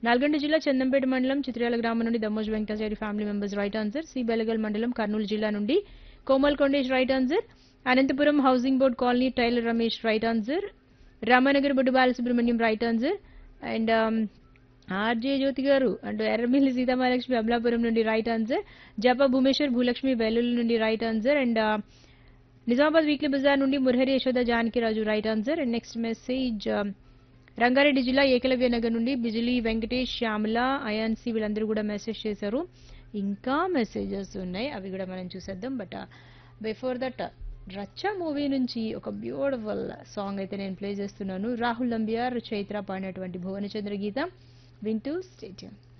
నల్గొండ జిల్లా చందంపేట మండలం చిత్రాల గ్రామం నుండి Dammoj Venkatachari family members right answer C Belagal మండలం కర్నూలు జిల్లా నుండి Komal Kondesh right answer Anantapuram housing board colony tailor Ramesh right answer Ramanagar Boddu Balasubrahmanyam right answer and RJ Jyothi garu అంటూ ఎర్రమిల్లి సీతామహాలక్ష్మి అమలాపురం నుండి రైట్ ఆన్సర్ జప భూమేశ్వర్ భూలక్ష్మి వెల్లుల్లి నుండి right answer and Nizamabad weekly bazaar నుండి Murahari Yashoda Janakiraju right answer and next message Rangareddy జిల్లా ఏకలవ్య నగర్ నుండి బిజిలీ వెంకటేష్ శ్యామల అయాన్సి వీళ్ళందరూ కూడా మెసేజ్ చేశారు ఇంకా మెసేజెస్ ఉన్నాయి అవి కూడా మనం చూసేద్దాం but before that Raccha movie నుంచి ఒక బ్యూటిఫుల్ సాంగ్ అయితే నేను ప్లే చేస్తున్నాను రాహుల్ నంబియార్ చైత్ర పాడినటువంటి భువనచంద్ర గీత వింటూ స్టేడియం